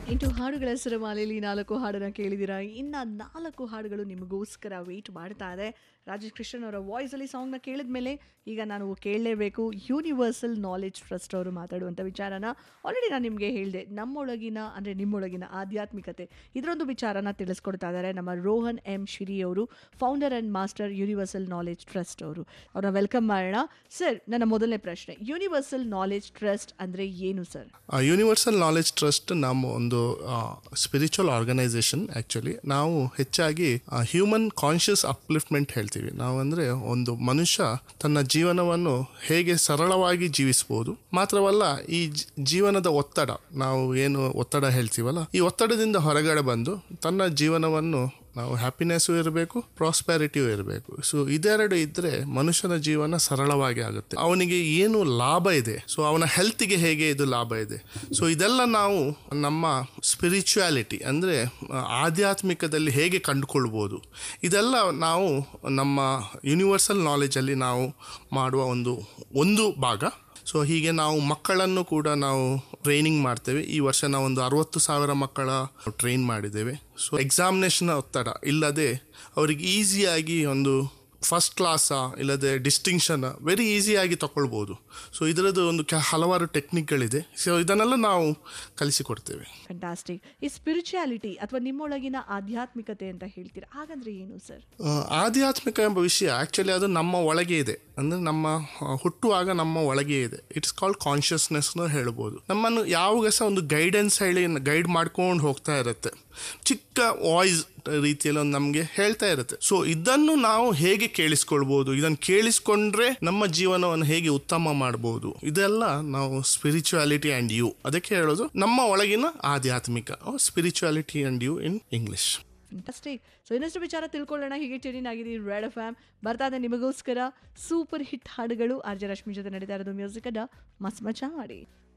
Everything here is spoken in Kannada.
ಇಂಟು ಹಾಡುಗಳ ಸರಮಾಲೆಯಲ್ಲಿ ನಾಲ್ಕು ಹಾಡನ್ನ ಕೇಳಿದಿರ ಇನ್ನ ನಾಲ್ಕು ಹಾಡುಗಳು ನಿಮಗೋಸ್ಕರ ವೇಟ್ ಮಾಡ್ತಾ ಇದೆ ರಾಜೇಶ್ ಕೃಷ್ಣನ್ ಅವರ ವಾಯ್ಸಲ್ಲಿ ಸಾಂಗ್ನ ಕೇಳಿದ ಮೇಲೆ ಈಗ ನಾನು ಕೇಳಲೇಬೇಕು ಯೂನಿವರ್ಸಲ್ ನಾಲೆಡ್ಜ್ ಟ್ರಸ್ಟ್ ಅವರು ಮಾತಾಡುವಂಥ ವಿಚಾರನ ಆಲ್ರೆಡಿ ನಾನು ನಿಮಗೆ ಹೇಳಿದೆ ನಮ್ಮೊಳಗಿನ ಅಂದರೆ ನಿಮ್ಮೊಳಗಿನ ಆಧ್ಯಾತ್ಮಿಕತೆ ಇದರೊಂದು ವಿಚಾರನ ತಿಳಿಸ್ಕೊಡ್ತಾ ಇದ್ದಾರೆ ನಮ್ಮ ರೋಹನ್ ಎಂ ಶಿರಿ ಅವರು founder and master universal knowledge trust ಅವರು ಅವ್ರನ್ನ ವೆಲ್ಕಮ್ ಮಾಡೋಣ ಸರ್ ನನ್ನ ಮೊದಲನೇ ಪ್ರಶ್ನೆ ಯೂನಿವರ್ಸಲ್ ನಾಲೆಡ್ಜ್ ಟ್ರಸ್ಟ್ ಅಂದರೆ ಏನು ಸರ್ ಯೂನಿವರ್ಸಲ್ ನಾಲೆಡ್ಜ್ ಟ್ರಸ್ಟ್ ನಮ್ಮ ಒಂದು ಸ್ಪಿರಿಚುವಲ್ ಆರ್ಗನೈಸೇಷನ್ ಆ್ಯಕ್ಚುಲಿ ನಾವು ಹೆಚ್ಚಾಗಿ ಹ್ಯೂಮನ್ ಕಾನ್ಷಿಯಸ್ ಅಪ್ಲಿಫ್ಟ್ಮೆಂಟ್ ಹೇಳ್ತೀವಿ ನಾವು ಅಂದರೆ ಒಂದು ಮನುಷ್ಯ ತನ್ನ ಜೀವನವನ್ನು ಹೇಗೆ ಸರಳವಾಗಿ ಜೀವಿಸ್ಬೋದು ಮಾತ್ರವಲ್ಲ ಈ ಜ- ಜೀವನದ ಒತ್ತಡ ನಾವು ಏನು ಒತ್ತಡ ಹೇಳ್ತೀವಲ್ಲ ಈ ಒತ್ತಡದಿಂದ ಹೊರಗಡೆ ಬಂದು ತನ್ನ ಜೀವನವನ್ನು ನಾವು ಹ್ಯಾಪಿನೆಸ್ಸು ಇರಬೇಕು ಪ್ರಾಸ್ಪ್ಯಾರಿಟಿಯೂ ಇರಬೇಕು ಸೊ ಇದೆರಡು ಇದ್ರೆ ಮನುಷ್ಯನ ಜೀವನ ಸರಳವಾಗಿ ಆಗುತ್ತೆ ಅವನಿಗೆ ಏನು ಲಾಭ ಇದೆ ಸೊ ಅವನ ಹೆಲ್ತಿಗೆ ಹೇಗೆ ಇದು ಲಾಭ ಇದೆ ಸೊ ಇದೆಲ್ಲ ನಾವು ನಮ್ಮ ಸ್ಪಿರಿಚುಯಾಲಿಟಿ ಅಂದರೆ ಆಧ್ಯಾತ್ಮಿಕದಲ್ಲಿ ಹೇಗೆ ಕಂಡುಕೊಳ್ಬೋದು ಇದೆಲ್ಲ ನಾವು ನಮ್ಮ ಯೂನಿವರ್ಸಲ್ ನಾಲೆಜಲ್ಲಿ ನಾವು ಮಾಡುವ ಒಂದು ಒಂದು ಭಾಗ ಸೊ ಹೀಗೆ ನಾವು ಮಕ್ಕಳನ್ನು ಕೂಡ ನಾವು ಟ್ರೈನಿಂಗ್ ಮಾಡ್ತೇವೆ ಈ ವರ್ಷ ನಾವು ಒಂದು ಅರವತ್ತು ಸಾವಿರ ಮಕ್ಕಳ ಟ್ರೈನ್ ಮಾಡಿದ್ದೇವೆ ಸೊ ಎಕ್ಸಾಮಿನೇಷನ್ ಒತ್ತಡ ಇಲ್ಲದೆ ಅವರಿಗೆ ಈಸಿಯಾಗಿ ಒಂದು ಫಸ್ಟ್ ಕ್ಲಾಸಾ ಇಲ್ಲದೆ ಡಿಸ್ಟಿಂಕ್ಷನ್ ವೆರಿ ಈಸಿಯಾಗಿ ತಗೊಳ್ಬೋದು ಸೊ ಇದರದ್ದು ಒಂದು ಕೆ ಹಲವಾರು ಟೆಕ್ನಿಕ್ಗಳಿದೆ ಸೊ ಇದನ್ನೆಲ್ಲ ನಾವು ಕಲಿಸಿಕೊಡ್ತೇವೆ ಫ್ಯಾಂಟಾಸ್ಟಿಕ್ ಈ ಸ್ಪಿರಿಚುಯಾಲಿಟಿ ಅಥವಾ ನಿಮ್ಮೊಳಗಿನ ಆಧ್ಯಾತ್ಮಿಕತೆ ಅಂತ ಹೇಳ್ತೀರಾ ಹಾಗಂದ್ರೆ ಏನು ಸರ್ ಆ, ಆಧ್ಯಾತ್ಮಿಕ ಎಂಬ ವಿಷಯ ಆ್ಯಕ್ಚುಲಿ ಅದು ನಮ್ಮ ಒಳಗೆ ಇದೆ ಅಂದರೆ ನಮ್ಮ ಆ, ಹುಟ್ಟುವಾಗ ನಮ್ಮ ಒಳಗೆ ಇದೆ ಇಟ್ಸ್ ಕಾಲ್ಡ್ ಕಾನ್ಷಿಯಸ್ನೆಸ್ನು ಹೇಳ್ಬೋದು ನಮ್ಮನ್ನು ಯಾವಾಗ ಸಹ ಒಂದು ಗೈಡೆನ್ಸ್ ಹೇಳಿ ಗೈಡ್ ಮಾಡ್ಕೊಂಡು ಹೋಗ್ತಾ ಇರುತ್ತೆ ಚಿಕ್ಕ ವಾಯ್ಸ್ ರೀತಿಯಲ್ಲಿ ಒಂದು ನಮಗೆ ಹೇಳ್ತಾ ಇರುತ್ತೆ ಸೊ ಇದನ್ನು ನಾವು ಹೇಗೆ ಕೇಳಿಸ್ಕೊಳ್ಬೋದು ಇದನ್ನು ಕೇಳಿಸ್ಕೊಂಡ್ರೆ ನಮ್ಮ ಜೀವನವನ್ನು ಹೇಗೆ ಉತ್ತಮ ಮಾಡ್ಬೋದು ಇದೆಲ್ಲ ನಾವು ಸ್ಪಿರಿಚುಯಾಲಿಟಿ ಆ್ಯಂಡ್ ಯು ಅದಕ್ಕೆ ಹೇಳೋದು ನಮ್ಮ ಒಳಗಿನ ಆಧ್ಯಾತ್ಮಿಕ spirituality and you in English fantastic so ಇನ್ನಷ್ಟು ವಿಚಾರ ತಿಳ್ಕೊಳ್ಳೋಣ ಹೀಗೆ ಟ್ಯೂನಿನ್ ಆಗಿದ್ದೀರಿ ರೆಡ್ ಎಫ್ ಆಮ್ ಬರ್ತಾ ಇದೆ ನಿಮಗೋಸ್ಕರ ಸೂಪರ್ ಹಿಟ್ ಹಾಡುಗಳು ಆರ್ ಜೆ ರಶ್ಮಿ ಜೊತೆ ನಡೀತಾ ಇರೋದು ಮ್ಯೂಸಿಕ್ ಅನ್ನ ಮಸ್ತ್ ಮಚಾ ಮಾಡಿ